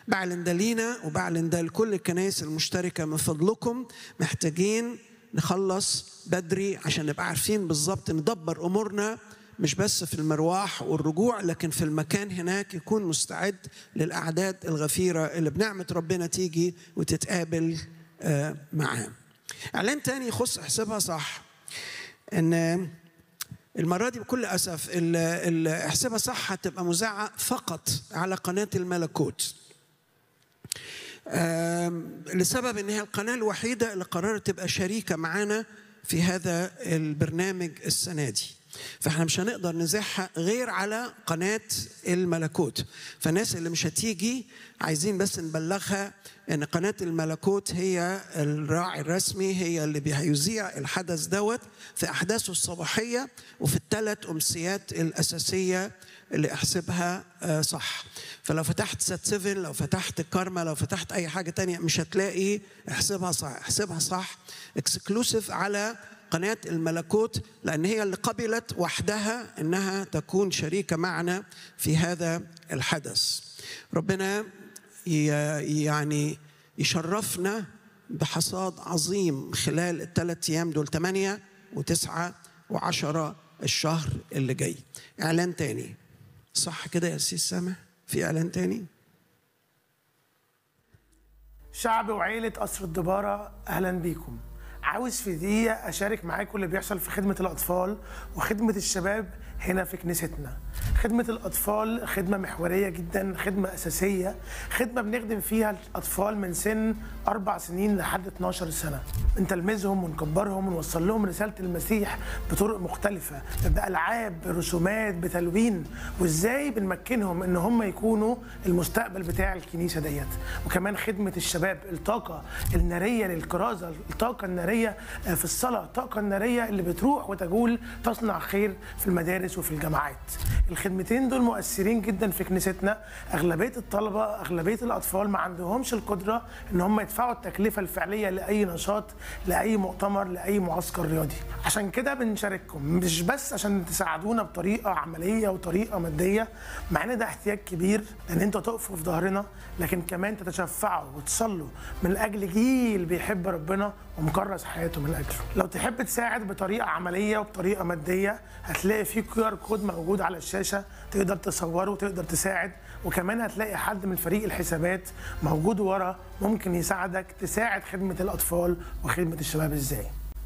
بعلن ده لينا وبعلن ده لكل الكنائس المشتركه من فضلكم محتاجين نخلص بدري عشان نبقى عارفين بالظبط ندبر امورنا مش بس في المرواح والرجوع لكن في المكان هناك يكون مستعد للاعداد الغفيره اللي بنعمه ربنا تيجي وتتقابل معاه. اعلان تاني يخص احسبها صح ان المرة دي بكل أسف احسبها صح هتبقى مذاعة فقط على قناة الملكوت لسبب ان هي القناة الوحيدة اللي قررت تبقى شريكة معانا في هذا البرنامج السنة دي فاحنا مش هنقدر نزحها غير على قناة الملكوت فالناس اللي مش هتيجي عايزين بس نبلغها ان قناة الملكوت هي الراعي الرسمي هي اللي هيذيع الحدث دوت في احداثه الصباحية وفي الثلاث امسيات الاساسية اللي احسبها صح فلو فتحت سات 7 لو فتحت الكارما لو فتحت اي حاجة تانية مش هتلاقي احسبها صح احسبها صح اكسكلوسيف على قناة الملكوت لأن هي اللي قبلت وحدها أنها تكون شريكة معنا في هذا الحدث ربنا يعني يشرفنا بحصاد عظيم خلال الثلاث أيام دول ثمانية وتسعة وعشرة الشهر اللي جاي إعلان تاني صح كده يا سيس سامح في إعلان تاني شعب وعيلة قصر الدبارة أهلا بيكم عاوز في دقيقة أشارك معاكم اللي بيحصل في خدمة الأطفال وخدمة الشباب هنا في كنيستنا خدمة الأطفال خدمة محورية جدا خدمة أساسية خدمة بنخدم فيها الأطفال من سن أربع سنين لحد 12 سنة نتلمذهم ونكبرهم ونوصل لهم رسالة المسيح بطرق مختلفة بألعاب برسومات بتلوين وإزاي بنمكنهم إن هم يكونوا المستقبل بتاع الكنيسة ديت وكمان خدمة الشباب الطاقة النارية للكرازة الطاقة النارية في الصلاة الطاقة النارية اللي بتروح وتجول تصنع خير في المدارس وفي الجامعات الخدمتين دول مؤثرين جدا في كنيستنا اغلبيه الطلبه اغلبيه الاطفال ما عندهمش القدره ان هم يدفعوا التكلفه الفعليه لاي نشاط لاي مؤتمر لاي معسكر رياضي عشان كده بنشارككم مش بس عشان تساعدونا بطريقه عمليه وطريقه ماديه مع ان ده احتياج كبير لان انتوا تقفوا في ظهرنا لكن كمان تتشفعوا وتصلوا من اجل جيل بيحب ربنا ومكرس حياته من اجله لو تحب تساعد بطريقه عمليه وبطريقه ماديه هتلاقي في كيو ار كود موجود على الشاشه تقدر تصوره وتقدر تساعد وكمان هتلاقي حد من فريق الحسابات موجود ورا ممكن يساعدك تساعد خدمه الاطفال وخدمه الشباب ازاي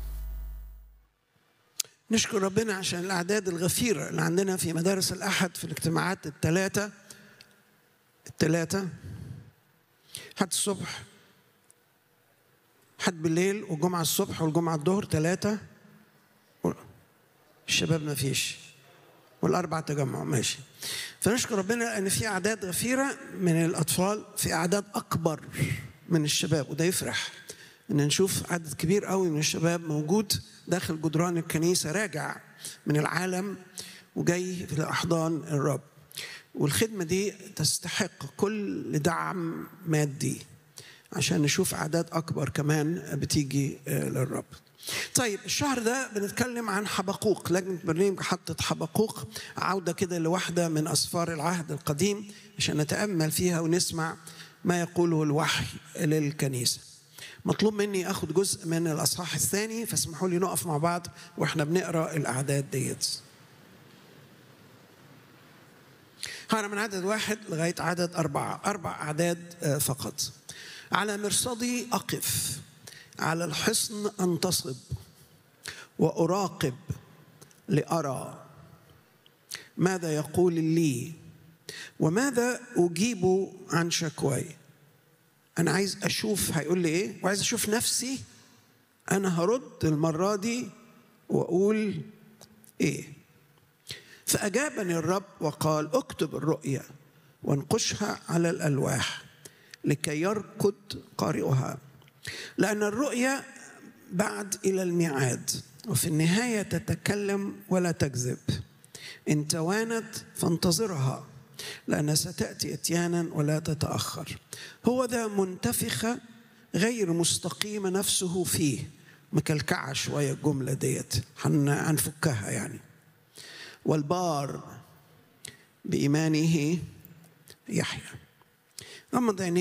نشكر ربنا عشان الاعداد الغفيره اللي عندنا في مدارس الاحد في الاجتماعات الثلاثه الثلاثه حد الصبح حد بالليل والجمعه الصبح والجمعه الظهر ثلاثه الشباب ما فيش والاربع تجمع ماشي فنشكر ربنا ان في اعداد غفيره من الاطفال في اعداد اكبر من الشباب وده يفرح ان نشوف عدد كبير قوي من الشباب موجود داخل جدران الكنيسه راجع من العالم وجاي في احضان الرب والخدمه دي تستحق كل دعم مادي عشان نشوف اعداد اكبر كمان بتيجي للرب طيب الشهر ده بنتكلم عن حبقوق لجنة برلين حطت حبقوق عودة كده لواحدة من أسفار العهد القديم عشان نتأمل فيها ونسمع ما يقوله الوحي للكنيسة مطلوب مني أخذ جزء من الأصحاح الثاني فاسمحوا لي نقف مع بعض وإحنا بنقرأ الأعداد ديت هذا من عدد واحد لغاية عدد أربعة أربع أعداد فقط على مرصدي أقف على الحصن انتصب واراقب لارى ماذا يقول لي وماذا اجيب عن شكواي انا عايز اشوف هيقول لي ايه وعايز اشوف نفسي انا هرد المره دي واقول ايه فاجابني الرب وقال اكتب الرؤيا وانقشها على الالواح لكي يركض قارئها لأن الرؤيا بعد إلى الميعاد وفي النهاية تتكلم ولا تكذب إن توانت فانتظرها لأنها ستأتي إتيانا ولا تتأخر هو ذا منتفخة غير مستقيمة نفسه فيه مكلكعة شوية الجملة ديت هنفكها يعني والبار بإيمانه يحيى غمض عينيك